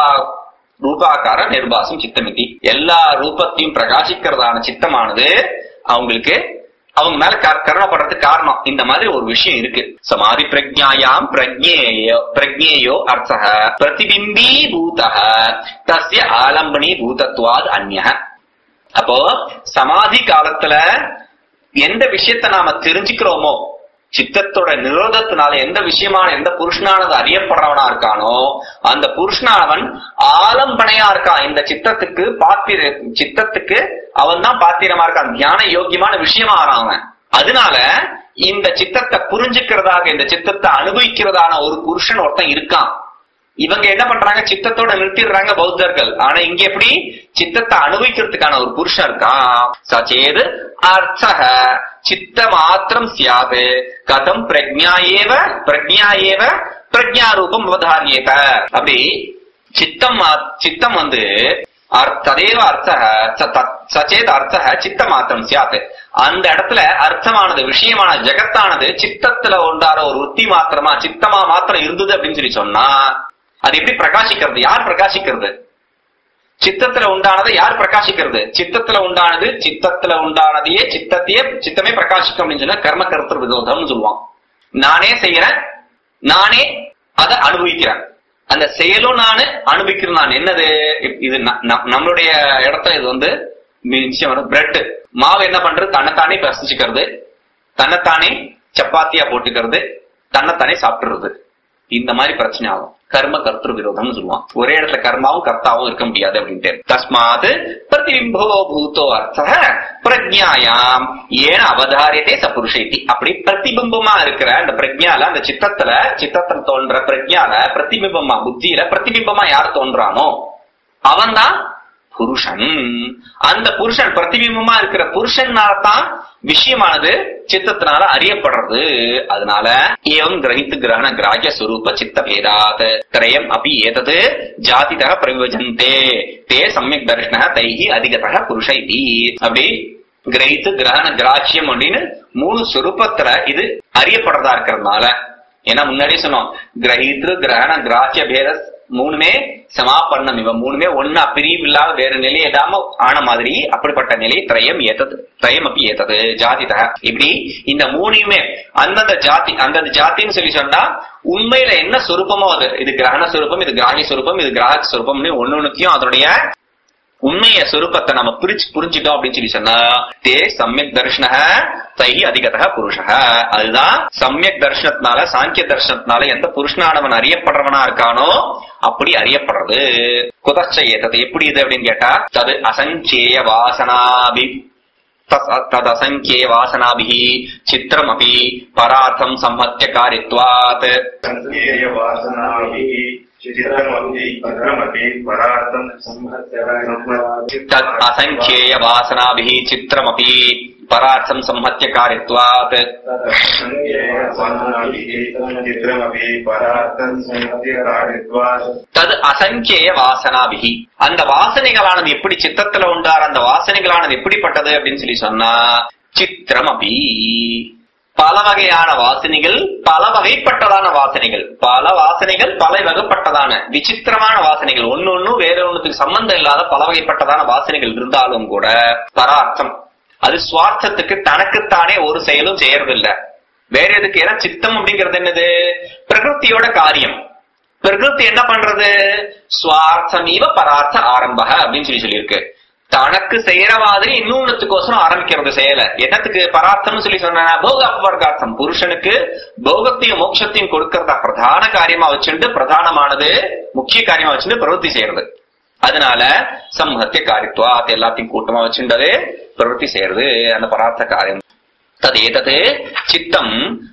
ரூபாகார நிர்பாசம் சித்தமிதி எல்லா ரூபத்தையும் பிரகாசிக்கிறதான சித்தமானது அவங்களுக்கு அவங்க மேல கர- கருணப்படுறதுக்கு காரணம் இந்த மாதிரி ஒரு விஷயம் இருக்கு சமாதி பிரஜாயாம் பிரஜேயோ பிரஜேயோ அர்த்தः பிரதிபிம்பீ பூதः தஸ்ய ஆலம்பனி பூதத்வாத் அந்நிய அப்போ சமாதி காலத்துல எந்த விஷயத்த நாம தெரிஞ்சுக்கிறோமோ சித்தத்தோட நிரோதத்தினால எந்த விஷயமான எந்த புருஷனானது அறியப்படுறவனா இருக்கானோ அந்த புருஷனானவன் ஆலம்பனையா இருக்கான் இந்த சித்தத்துக்கு பாத்திர சித்தத்துக்கு அவன் தான் பாத்திரமா இருக்கான் தியான யோக்கியமான விஷயமா ஆறான் அவன் அதனால இந்த சித்தத்தை புரிஞ்சுக்கிறதாக இந்த சித்தத்தை அனுபவிக்கிறதான ஒரு புருஷன் ஒருத்தன் இருக்கான் இவங்க என்ன பண்றாங்க சித்தத்தோட நிறுத்திடுறாங்க பௌத்தர்கள் ஆனா இங்க எப்படி சித்தத்தை அனுபவிக்கிறதுக்கான ஒரு புருஷன் இருக்கான் சச்சேது அர்த்தக சித்த மாத்திரம் சியாது கதம் பிரஜா ஏவ பிரஜா ஏவ பிரஜா ரூபம் அவதாரியேத அப்படி சித்தம் மா- சித்தம் வந்து அர்த்த- ததேவ அர்த்தः ச- தத்- சச்சேத் அர்த்தः சித்த மாத்திரம் சியாத் அந்த இடத்துல அர்த்தமானது விஷயமான ஜெகத்தானது சித்தத்துல உண்டார ஒரு உத்தி மாத்திரமா சித்தமா மாத்திரம் இருந்தது அப்படின்னு சொல்லி சொன்னா அது எப்படி பிரகாசிக்கிறது யார் பிரகாசிக்கிறது சித்தத்துல உண்டானதை யார் பிரகாசிக்கிறது சித்தத்துல உண்டானது சித்தத்துல உண்டானதையே சித்தத்தையே சித்தமே பிரகாசிக்கும் அப்படின்னு சொன்னா கர்ம கருத்து விரோதம்னு சொல்லுவான் நானே செய்யறேன் நானே அதை அனுபவிக்கிறேன் அந்த செயலும் நானு அனுபவிக்கிறேன் நான் என்னது இப்- இது ந- ந- நம்மளுடைய இடத்துல இது வந்து நிச்சயம் வந்து பிரெட் மாவு என்ன பண்றது தன்னைத்தானே பசிச்சுக்கிறது தன்னைத்தானே சப்பாத்தியா போட்டுக்கிறது தன்னைத்தானே சாப்பிட்டுறது இந்த மாதிரி பிரச்சனை ஆகும் கர்ம கர்த்திரு விரோதம்னு சொல்லுவான் ஒரே இடத்துல கர்மாவும் கர்த்தாவும் இருக்க முடியாது அப்படின்ட்டு தஸ்மாத் பிரதிபிம்போ பூதோ அர்த்த பிரஜாயாம் ஏன அவதாரியத்தை சபுருஷைத்தி அப்படி பிரதிபிம்பமா இருக்கிற அந்த பிரஜால அந்த சித்தத்துல சித்தத்துல தோன்ற பிரஜால பிரதிபிம்பமா புத்தியில பிரதிபிம்பமா யார் தோன்றானோ அவன்தான் புருஷன் அந்த புருஷன் பிரதிபிம்பமா இருக்கிற புருஷனால தான் விஷயமானது சித்தத்தினால அறியப்படுறது அதனால ஏவம் கிரகித்து கிரகண கிராஜ்ய சுரூப சித்த பேதாத் திரயம் அப்படி ஏதது ஜாதிதக பிரவிபஜந்தே தே சமயக் தர்ஷன தைஹி அதிகதக புருஷ இதி அப்படி கிரகித்து கிரகண கிராட்சியம் அப்படின்னு மூணு சுரூபத்துல இது அறியப்படுறதா இருக்கிறதுனால ஏன்னா முன்னாடியே சொன்னோம் கிரகித்ரு கிரகண கிராட்சிய பேத மூணுமே சமாபன்னம் இவன் மூணுமே ஒன்னா பிரிவு இல்லாத வேற நிலை ஏதாம ஆன மாதிரி அப்படிப்பட்ட நிலை திரயம் ஏத்தது திரயம் அப்படி ஏத்தது ஜாதி தக இப்படி இந்த மூணையுமே அந்தந்த ஜாதி அந்தந்த ஜாதின்னு சொல்லி சொன்னா உண்மையில என்ன சொரூபமோ அது இது கிரகண சொரூபம் இது கிராகி சொரூபம் இது கிராக சொரூபம்னு ஒண்ணு ஒண்ணுத்தையும் அதனுடைய உண்மைய சொரூபத்தை நம்ம பிரிச்சு புரிஞ்சுட்டோம் அப்படின்னு சொல்லி சொன்னா தே சமயக் தர்ஷன தைஹி அதிகதக புருஷ அதுதான் சமயக் தர்ஷனத்தினால சாங்கிய தர்ஷனத்தினால எந்த புருஷனானவன் அறியப்படுறவனா இருக்கானோ அப்படி அறியப்படுறது குதச்ச ஏத்தது எப்படி இது அப்படின்னு கேட்டா தது அசஞ்சேய வாசனாபி ததசங்கியே வாசனாபிஹி சித்திரமபி பரார்த்தம் சம்மத்திய காரித்வாத் सन्ध्येय वासनाभिः चित्रमपि भद्रमपि परार्थं தத் அசங்கியேய வாசனாபிஹி சித்திரமபி பரார்த்தம் சம்மத்திய காரித்வாத் सन्ध्येय वासनाभिः चित्रमपि परार्थं संहत्यकारित्वात् தது அசங்கியேய வாசனாபிகி அந்த வாசனைகளானது எப்படி சித்தத்துல உண்டார் அந்த வாசனைகளானது எப்படிப்பட்டது அப்படின்னு சொல்லி சொன்னா சித்திரம் அபி பல வகையான வாசனைகள் பல வகைப்பட்டதான வாசனைகள் பல வாசனைகள் பல வகைப்பட்டதான விசித்திரமான வாசனைகள் ஒன்னு ஒன்னும் வேற ஒண்ணுத்துக்கு சம்பந்தம் இல்லாத பல வகைப்பட்டதான வாசனைகள் இருந்தாலும் கூட பரார்த்தம் அது சுவார்த்தத்துக்கு தனக்குத்தானே ஒரு செயலும் செய்யறதில்ல வேற எதுக்கு ஏன்னா சித்தம் அப்படிங்கிறது என்னது பிரகிருத்தியோட காரியம் பிரகிருதி என்ன பண்றது சுவார்த்தமீவ பரார்த்த ஆரம்பக அப்படின்னு சொல்லி சொல்லியிருக்கு தனக்கு செய்யற மாதிரி இன்னொன்னுத்துக்கோசரம் ஆரம்பிக்கிறது செயல என்னத்துக்கு பரார்த்தம்னு சொல்லி சொன்னா போக அபவர்கார்த்தம் புருஷனுக்கு போகத்தையும் மோட்சத்தையும் கொடுக்கறதா பிரதான காரியமா வச்சுட்டு பிரதானமானது முக்கிய காரியமா வச்சுட்டு பிரவൃத்தி செய்யறது அதனால சம்ஹத்திய காரித்வா அது எல்லாத்தையும் கூட்டமா வச்சுட்டது பிரவൃத்தி செய்யறது அந்த பரார்த்த காரியம் ததேதது சித்தம்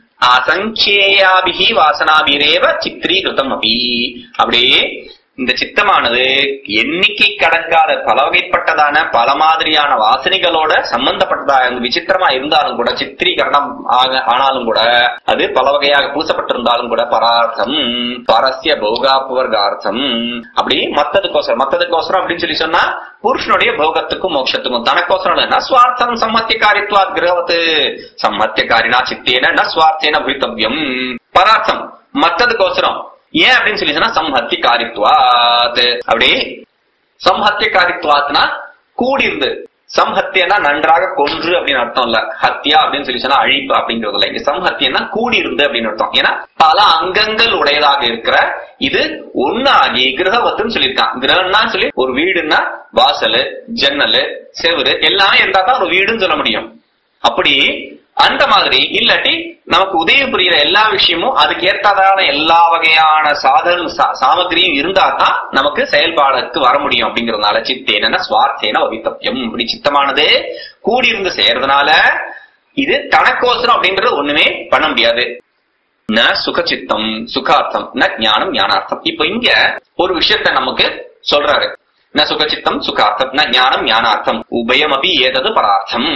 அசங்கேயாபிகி வாசனாபிரேவ சித்ரீகிருதம் அபி அப்படியே இந்த சித்தமானது எண்ணிக்கை கடங்காத பல வகைப்பட்டதான பல மாதிரியான வாசனைகளோட சம்பந்தப்பட்டதா அந்த விசித்திரமா இருந்தாலும் கூட சித்திரீகரணம் ஆக ஆனாலும் கூட அது பல வகையாக பூசப்பட்டிருந்தாலும் கூட பரார்த்தம் பரஸ்ய போகாபவர்கார்த்தம் அப்படி மத்ததுக்கோசரம் மத்ததுக்கோசரம் அப்படின்னு சொல்லி சொன்னா புருஷனுடைய போகத்துக்கும் மோட்சத்துக்கும் தனக்கோசரம் இல்ல ந ஸ்வார்த்தம் சம்மத்தியகாரித்வாத் கிரகவத்து சம்மத்தியகாரினா சித்தேன ந ஸ்வார்த்தேன பவித்தவ்யம் பரார்த்தம் மத்ததுக்கோசரம் ஏன் அப்படின்னு சொல்லி சொன்னா சம்ஹத்தி காரித்வாத் அப்படி சம்ஹத்திய காரித்வாத்னா கூடியிருந்து சம்ஹத்தியனா நன்றாக கொன்று அப்படின்னு அர்த்தம் இல்ல ஹத்யா அப்படின்னு சொல்லி சொன்னா அழிப்பு அப்படிங்கிறது இல்ல இங்க சம்ஹத்தியனா கூடியிருந்து அப்படின்னு அர்த்தம் ஏன்னா பல அங்கங்கள் உடையதாக இருக்கிற இது ஒன்னாகி கிரகவத்துன்னு சொல்லியிருக்கான் கிரகம்னா சொல்லி ஒரு வீடுன்னா வாசல் ஜன்னல் செவுரு எல்லாமே இருந்தா தான் ஒரு வீடுன்னு சொல்ல முடியும் அப்படி அந்த மாதிரி இல்லாட்டி நமக்கு உதவி புரியுற எல்லா விஷயமும் அதுக்கு ஏற்றதான எல்லா வகையான சாதன சா- சாமகிரியும் இருந்தா தான் நமக்கு செயல்பாடுக்கு வர முடியும் அப்படிங்கறதுனால சித்தேன சுவார்த்தேன அவித்தப்யம் இப்படி சித்தமானது கூடியிருந்து செய்யறதுனால இது தனக்கோசரம் அப்படின்றது ஒண்ணுமே பண்ண முடியாது ந சுகச்சித்தம் சுகார்த்தம் ந ஞானம் ஞானார்த்தம் இப்ப இங்க ஒரு விஷயத்த நமக்கு சொல்றாரு ந சுகச்சித்தம் சுகார்த்தம் ந ஞானம் ஞானார்த்தம் உபயமபி ஏதது பரார்த்தம்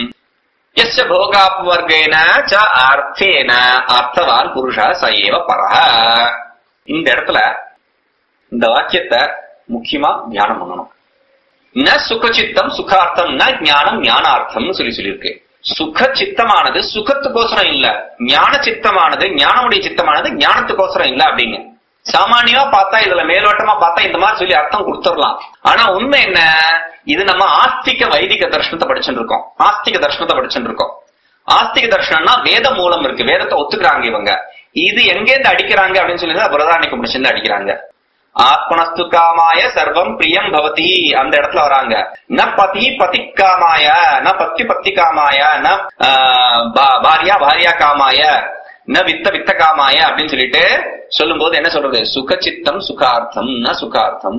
எஸ்ய போகாபவர்கேன ச அர்த்தேன அர்த்தவான் புருஷ ச ஏவ பரஹ இந்த இடத்துல இந்த வாக்கியத்தை முக்கியமா தியானம் பண்ணணும் ந சுகச்சித்தம் சுகார்த்தம் ந ஞானம் ஞானார்த்தம்னு சொல்லி சொல்லியிருக்கு சுக சித்தமானது சுகத்துக்கோசரம் இல்ல ஞான சித்தமானது ஞானமுடைய சித்தமானது ஞானத்துக்கோசரம் இல்ல அப்படின்னு சாமானியமா பார்த்தா இதுல மேலோட்டமா பார்த்தா இந்த மாதிரி சொல்லி அர்த்தம் கொடுத்துடலாம் ஆனா உண்மை என்ன இது நம்ம ஆஸ்திக வைதிக தர்ஷனத்தை படிச்சுட்டு இருக்கோம் ஆஸ்திக தர்ஷனத்தை படிச்சுட்டு இருக்கோம் ஆஸ்திக தர்ஷனம்னா வேத மூலம் இருக்கு வேதத்தை ஒத்துக்கிறாங்க இவங்க இது எங்கேருந்து அடிக்கிறாங்க அப்படின்னு சொல்லி பிரதானிக்கு முடிச்சிருந்து அடிக்கிறாங்க ஆத்மனஸ்து காமாய சர்வம் பிரியம் பவதி அந்த இடத்துல வராங்க ந பதி பதி காமாய ந பத்தி பத்தி காமாய ந ஆஹ், பா- பாரியா பாரியா காமாய ந வித்த வித்த காமாய அப்படின்னு சொல்லிட்டு சொல்லும்போது என்ன சொல்றது சுகச்சித்தம் சுகார்த்தம் ந சுகார்த்தம்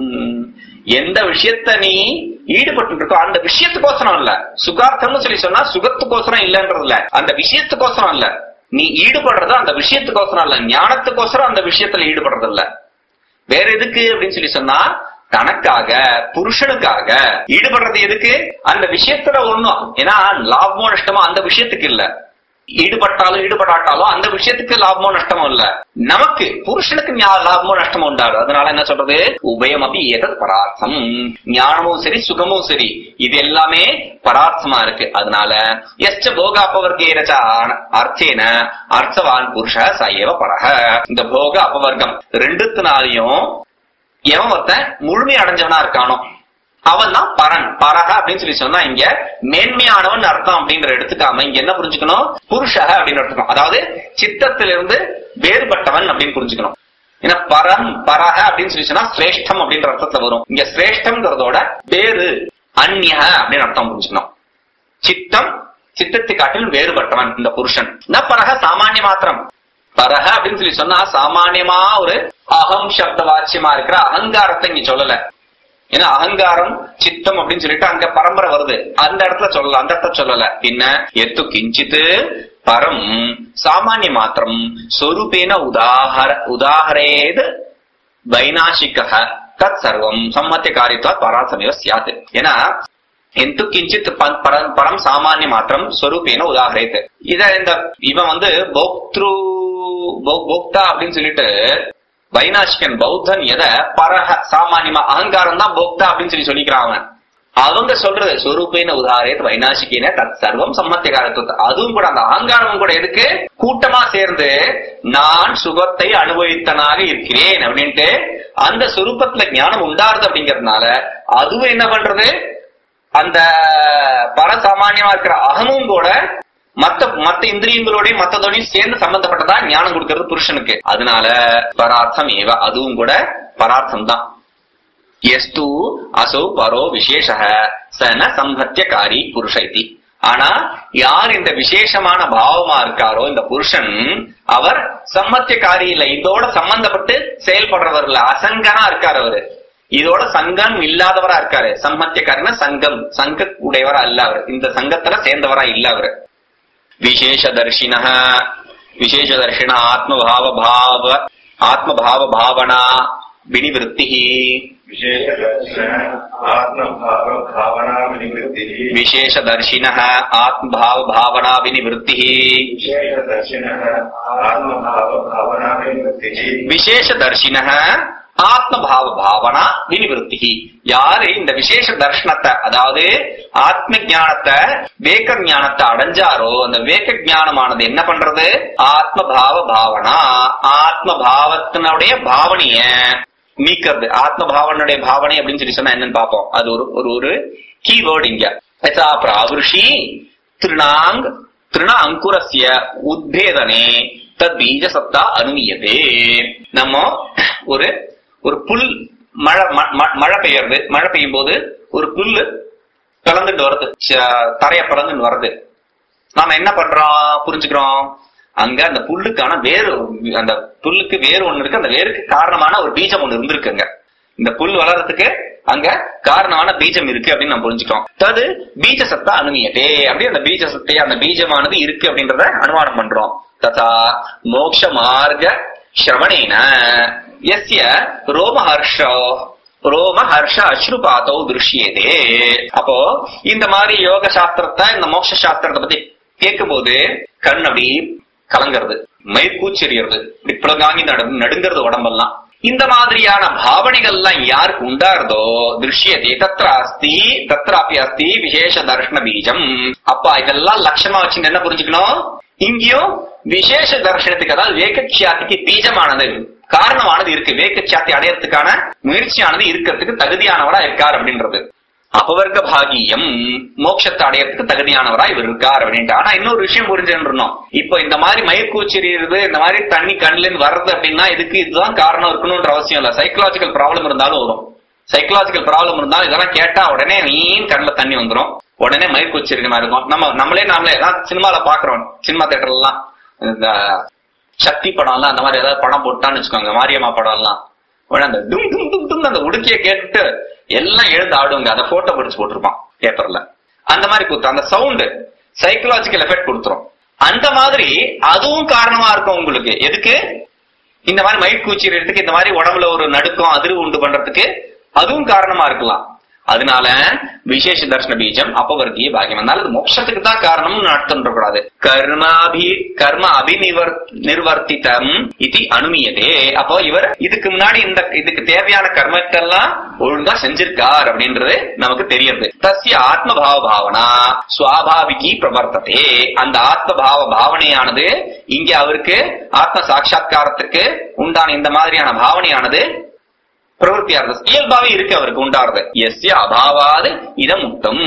எந்த விஷயத்த நீ ஈடுபட்டு இருக்கோ அந்த விஷயத்துக்கோசரம் இல்ல சுகார்த்தம்னு சொல்லி சொன்னா சுகத்துக்கோசரம் இல்லன்றது இல்ல அந்த விஷயத்துக்கோசரம் இல்ல நீ ஈடுபடுறது அந்த விஷயத்துக்கோசரம் இல்ல ஞானத்துக்கோசரம் அந்த விஷயத்துல ஈடுபடுறது இல்ல வேற எதுக்கு அப்படின்னு சொல்லி சொன்னா தனக்காக புருஷனுக்காக ஈடுபடுறது எதுக்கு அந்த விஷயத்துல ஒண்ணும் ஏன்னா லாபமோ நஷ்டமோ அந்த விஷயத்துக்கு இல்ல ஈடுபட்டாலும் ஈடுபடாட்டாலும் அந்த விஷயத்துக்கு லாபமோ நஷ்டமோ இல்ல நமக்கு புருஷனுக்கு ஞா- லாபமோ நஷ்டமோ உண்டாது அதனால என்ன சொல்றது உபயம் அப்படி ஏதத் பரார்த்தம் ஞானமும் சரி சுகமும் சரி இது எல்லாமே பரார்த்தமா இருக்கு அதனால எஸ்ட போக அபவர்கேரச்ச அர்த்தேன அர்த்தவான் புருஷ சயவ பரக இந்த போக அபவர்க்கம் ரெண்டுத்தினாலையும் எவன் ஒருத்தன் முழுமை அடைஞ்சவனா இருக்கானோ அவன் தான் பரன் பரக அப்படின்னு சொல்லி சொன்னா இங்க மேன்மையானவன் அர்த்தம் அப்படின்ற எடுத்துக்காம இங்க என்ன புரிஞ்சுக்கணும் புருஷக அப்படின்னு எடுத்துக்கணும் அதாவது சித்தத்திலிருந்து வேறுபட்டவன் அப்படின்னு புரிஞ்சுக்கணும் ஏன்னா பரம் பரக அப்படின்னு சொல்லி சொன்னா சிரேஷ்டம் அப்படின்ற அர்த்தத்துல வரும் இங்க சிரேஷ்டம்ங்கிறதோட வேறு அந்நிய அப்படின்னு அர்த்தம் புரிஞ்சுக்கணும் சித்தம் சித்தத்தை காட்டிலும் வேறுபட்டவன் இந்த புருஷன் ந பரக சாமானிய மாத்திரம் பரக அப்படின்னு சொல்லி சொன்னா சாமானியமா ஒரு அகம் சப்த வாச்சியமா இருக்கிற அகங்காரத்தை இங்க சொல்லல ஏன்னா அகங்காரம் சித்தம் அப்படின்னு சொல்லிட்டு அங்க பரம்பரை வருது அந்த இடத்துல சொல்லல அந்த இடத்துல சொல்லல பின்ன எத்து கிஞ்சித்து பரம் சாமானிய மாத்திரம் சொரூபேன உதாகர உதாகரேது வைநாசிக தத் சர்வம் சம்மத்திய காரியத்துவ பராசமேவ சியாத் ஏன்னா எந்து கிஞ்சித் ப- பரம் பரம் சாமானிய மாத்திரம் ஸ்வரூபேன உதாகரேத் இத இந்த இவன் வந்து போக்திரு போ- போக்தா அப்படின்னு சொல்லிட்டு வைநாசிகன் பௌத்தன் எதை பரஹ சாமானியமா அகங்காரம் தான் போக்தா அப்படின்னு சொல்லி சொல்லிக்கிறான் அவன் அவங்க சொல்றது ஸ்வரூபேன உதாரேத் வைநாசிகேன தத் சர்வம் சம்மத்திய காரத்துவத்தை அதுவும் கூட அந்த அகங்காரமும் கூட எதுக்கு கூட்டமா சேர்ந்து நான் சுகத்தை அனுபவித்தனாக இருக்கிறேன் அப்படின்ட்டு அந்த சுரூபத்துல ஞானம் உண்டாருது அப்படிங்கறதுனால அதுவும் என்ன பண்றது அந்த பரசாமானியமா இருக்கிற அகமும் கூட மத்த மத்த இந்திரியங்களோடய மத்ததோடையும் சேர்ந்து சம்பந்தப்பட்டதா ஞானம் கொடுக்கிறது புருஷனுக்கு அதனால பரார்த்தம் ஏவ அதுவும் கூட பரார்த்தம் தான் எஸ்து அசோ பரோ விசேஷ சன சம்பத்தியகாரி புருஷ இதி ஆனா யார் இந்த விசேஷமான பாவமா இருக்காரோ இந்த புருஷன் அவர் சம்மத்தியக்காரி இல்ல இதோட சம்பந்தப்பட்டு செயல்படுறவர் இல்ல அசங்கனா இருக்காரு அவரு இதோட சங்கம் இல்லாதவரா இருக்காரு சம்மத்தியக்காரன சங்கம் சங்க உடையவரா இல்ல அவர் இந்த சங்கத்துல சேர்ந்தவரா இல்ல அவரு விசேஷதர்ஷின விசேஷதர்ஷின ஆத்மபாவ பாவ ஆத்மபாவ பாவனா வினிவருத்தி विशेषदर्शन आत्मभाव भावना विनिवृत्तिः विशेषदर्शिनः आत्मभाव भावना विनिवृत्तिः विशेषदर्शिनः आत्मभाव भावना विनिवृत्तिः விசேஷதர்ஷினः ஆத்மபாவ பாவனா வினிவருத்தி யாரு இந்த விசேஷ தர்ஷனத்தை அதாவது ஆத்ம ஞானத்தை வேக ஞானத்தை அடைஞ்சாரோ அந்த வேக ஞானமானது என்ன பண்றது ஆத்மபாவ பாவனா ஆத்ம பாவத்தினுடைய பாவனைய நீக்கிறது ஆத்ம பாவனுடைய பாவனை அப்படின்னு சொல்லி சொன்னா என்னன்னு பார்ப்போம் அது ஒரு ஒரு ஒரு கீவேர்டு இங்க யதா பிராவிருஷி திருணாங் திருண அங்குரஸ்ய உத்பேதனே தத் பீஜ சத்தா அனுமியதே நம்ம ஒரு ஒரு புல் மழை ம- ம- மழை பெய்யறது மழை பெய்யும் போது ஒரு புல்லு பிளந்துட்டு வருது ச- தரைய பிளந்துட்டு வருது நாம என்ன பண்றோம் புரிஞ்சுக்கிறோம் அங்க அந்த புல்லுக்கான வேறு அந்த புல்லுக்கு வேறு ஒண்ணு இருக்கு அந்த வேருக்கு காரணமான ஒரு பீஜம் ஒண்ணு இருந்திருக்குங்க இந்த புல் வளர்றதுக்கு அங்க காரணமான பீஜம் இருக்கு அப்படின்னு நம்ம புரிஞ்சுக்கிறோம் அதாவது பீஜ சத்தா அனுமியதே அப்படி அந்த பீஜ சத்தை அந்த பீஜமானது இருக்கு அப்படின்றத அனுமானம் பண்றோம் ததா மோக்ஷ மார்க்க சிரவணேன எஸ்ய ரோமஹர்ஷோ ரோம ஹர்ஷ அஸ்ருபாத்தோ திருஷ்யதே அப்போ இந்த மாதிரி யோக சாஸ்திரத்தை இந்த மோட்ச சாஸ்திரத்தை பத்தி கேட்கும்போது கண் அப்படி கலங்கிறது மயிர்கூச்செறியறது இப்படி பிளங்காங்கி நடு நடுங்கிறது உடம்பெல்லாம் இந்த மாதிரியான பாவனைகள்லாம் யாருக்கு உண்டாருதோ திருஷ்யத்தை தத்ர அஸ்தி தத்ராப்பி அஸ்தி விசேஷ தர்ஷன பீஜம் அப்பா இதெல்லாம் லட்சமா வச்சு என்ன புரிஞ்சுக்கணும் இங்கேயும் விசேஷ தர்ஷனத்துக்கு அதாவது வேகச்சியாத்திக்கு பீஜமானது காரணமானது இருக்கு வேகச்சியாத்தி அடையறதுக்கான முயற்சியானது இருக்கிறதுக்கு தகுதியானவரா இருக்கார் அப்படின்றது அபவர்க்க பாகியம் மோட்சத்தை அடையறதுக்கு தகுதியானவரா இவர் இருக்கார் அப்படின்ட்டு ஆனா இன்னொரு விஷயம் புரிஞ்சுருந்தோம் இப்போ இந்த மாதிரி மயக்கூச்சிரியுது இந்த மாதிரி தண்ணி கண்ணுல இருந்து வர்றது அப்படின்னா இதுக்கு இதுதான் காரணம் இருக்கணும்ன்ற அவசியம் இல்ல சைக்கலாஜிக்கல் ப்ராப்ளம் இருந்தாலும் வரும் சைக்கலாஜிக்கல் ப்ராப்ளம் இருந்தாலும் இதெல்லாம் கேட்டா உடனே நீன் கண்ணுல தண்ணி வந்துரும் உடனே மயக்கூச்சிருக்க மாதிரி இருக்கும் நம்ம நம்மளே நாமளே எல்லாம் சினிமால பாக்குறோம் சினிமா தேட்டர்ல எல்லாம் இந்த சக்தி படம் எல்லாம் அந்த மாதிரி ஏதாவது படம் போட்டான்னு வச்சுக்கோங்க மாரியம்மா படம் எல்லாம் உடனே அந்த டும் டும் டும் டும் அந்த உடுக்கிய கேட்டுட்டு எல்லாம் எழுந்து ஆடுவாங்க அதை போட்டோ பிடிச்சு போட்டிருப்பான் பேப்பர்ல அந்த மாதிரி கொடுத்து அந்த சவுண்டு சைக்கலாஜிக்கல் எஃபெக்ட் கொடுத்துரும் அந்த மாதிரி அதுவும் காரணமா இருக்கும் உங்களுக்கு எதுக்கு இந்த மாதிரி மயிர்கூச்சிறதுக்கு இந்த மாதிரி உடம்புல ஒரு நடுக்கம் அதிர்வு உண்டு பண்றதுக்கு அதுவும் காரணமா இருக்கலாம் அதனால விசேஷ தர்ஷன பீஜம் அபவர்க்கிய பாக்கியம் அதனால இது மோட்சத்துக்கு தான் காரணம்னு அர்த்தம் இருக்கக்கூடாது கர்மாபி கர்ம அபிநிவர் நிர்வர்த்திதம் இது அனுமியதே அப்போ இவர் இதுக்கு முன்னாடி இந்த இதுக்கு தேவையான கர்மத்தெல்லாம் ஒழுங்கா செஞ்சிருக்கார் அப்படின்றது நமக்கு தெரியுது தஸ்ய ஆத்மபாவ பாவனா சுவாபாவிகி பிரவர்த்ததே அந்த ஆத்மபாவ பாவனையானது இங்க அவருக்கு ஆத்ம சாட்சா்காரத்துக்கு உண்டான இந்த மாதிரியான பாவனையானது பிரவൃத்தியாகிறது இயல்பாவே இருக்கு அவருக்கு உண்டாறது எஸ்ய அபாவாது இதம் முக்தம்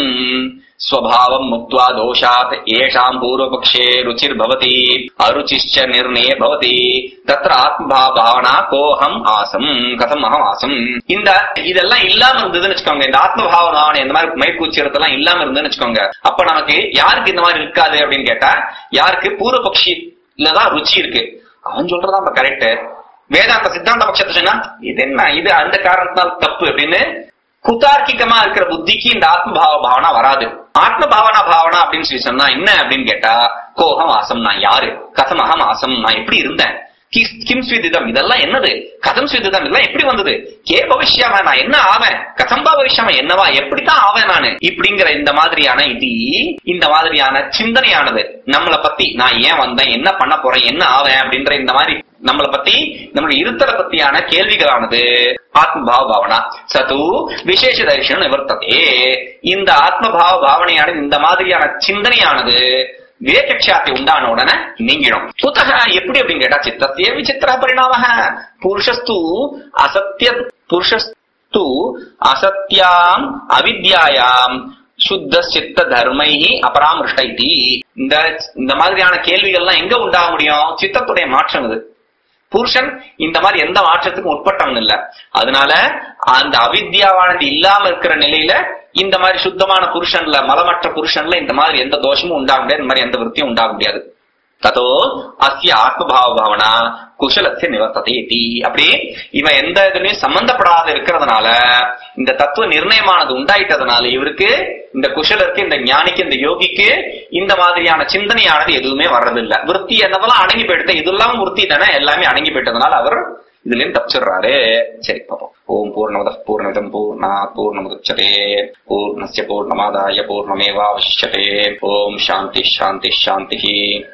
ஸ்வபாவம் முக்த்வா தோஷாத் ஏஷாம் பூர்வபக்ஷே ருச்சிர் பவதி அருச்சிஷ்ச நிர்ணய பவதி தத்ர ஆத்மபாவ பாவனா கோஹம் ஆசம் கதம் அகம் ஆசம் இந்த இதெல்லாம் இல்லாம இருந்ததுன்னு வச்சுக்கோங்க இந்த ஆத்மபாவ பாவனை இந்த மாதிரி மயக்கூச்சிரத்தெல்லாம் இல்லாம இருந்ததுன்னு வச்சுக்கோங்க அப்ப நமக்கு யாருக்கு இந்த மாதிரி இருக்காது அப்படின்னு கேட்டா யாருக்கு பூர்வபக்ஷில தான் ருச்சி இருக்கு அவன் சொல்றதான் கரெக்ட் வேதாந்த சித்தாந்த பட்சத்தை சொன்னா இது என்ன இது அந்த காரணத்தினால தப்பு அப்படின்னு குதார்க்கிகமா இருக்கிற புத்திக்கு இந்த ஆத்மபாவ பாவனா வராது ஆத்ம பாவனா பாவனா அப்படின்னு சொல்லி சொன்னா என்ன அப்படின்னு கேட்டா கோகம் ஆசம் நான் யாரு கதம் அகம் ஆசம் நான் எப்படி இருந்தேன் கி- கிம் ஸ்விதிதம் இதெல்லாம் என்னது கதம் ஸ்விதிதம் இதெல்லாம் எப்படி வந்தது கே பவிஷ்யாம நான் என்ன ஆவேன் கதம் பவிஷ்யாம என்னவா எப்படித்தான் ஆவேன் நானு இப்படிங்கிற இந்த மாதிரியான இது இந்த மாதிரியான சிந்தனையானது நம்மளை பத்தி நான் ஏன் வந்தேன் என்ன பண்ண போறேன் என்ன ஆவேன் அப்படின்ற இந்த மாதிரி நம்மளை பத்தி நம்மளுடைய இருத்தலை பத்தியான கேள்விகளானது ஆத்மபாவ பாவனா சது விசேஷ தரிசனம் நிவர்த்ததே இந்த ஆத்மபாவ பாவனையானது இந்த மாதிரியான சிந்தனையானது விவேகக்ஷாத்தி உண்டான உடனே நீங்கிடும் குத்தக எப்படி அப்படின்னு கேட்டா சித்தத்திய விசித்திர பரிணாம புருஷஸ்து அசத்திய புருஷஸ்து அசத்தியாம் அவித்யாயாம் சுத்த சித்த தர்மை அபராமிருஷ்ட இதி. இந்த இந்த மாதிரியான கேள்விகள்லாம் எங்க உண்டாக முடியும் சித்தத்துடைய மாற்றம் இது புருஷன் இந்த மாதிரி எந்த மாற்றத்துக்கும் உட்பட்டவன் இல்ல அதனால அந்த அவித்யாவானது இல்லாம இருக்கிற நிலையில இந்த மாதிரி சுத்தமான புருஷன்ல மலமற்ற புருஷன்ல இந்த மாதிரி எந்த தோஷமும் உண்டாக முடியாது இந்த மாதிரி எந்த விருத்தியும் உண்டாக முடியாது ததோ அஸ்ய ஆத்மபாவ பாவனா குஷலத்திய நிவர்த்ததை இதி. அப்படி இவன் எந்த இதுலயும் சம்பந்தப்படாத இருக்கிறதுனால இந்த தத்துவ நிர்ணயமானது உண்டாயிட்டதுனால இவருக்கு இந்த குஷலருக்கு இந்த ஞானிக்கு இந்த யோகிக்கு இந்த மாதிரியான சிந்தனையானது எதுவுமே வர்றதில்ல விருத்தி என்னதெல்லாம் அடங்கி போயிடுது இதெல்லாம் விருத்தி தானே எல்லாமே அடங்கி போயிட்டதுனால அவர் இதுல இருந்து தப்பிச்சிடுறாரு சரி பாப்போம் ஓம் பூர்ணமத பூர்ணமிதம் பூர்ணா பூர்ணமுதச்சதே பூர்ணஸ்ய பூர்ணமாதாய பூர்ணமேவாவசிஷ்யதே ஓம் சாந்தி சாந்தி சாந்தி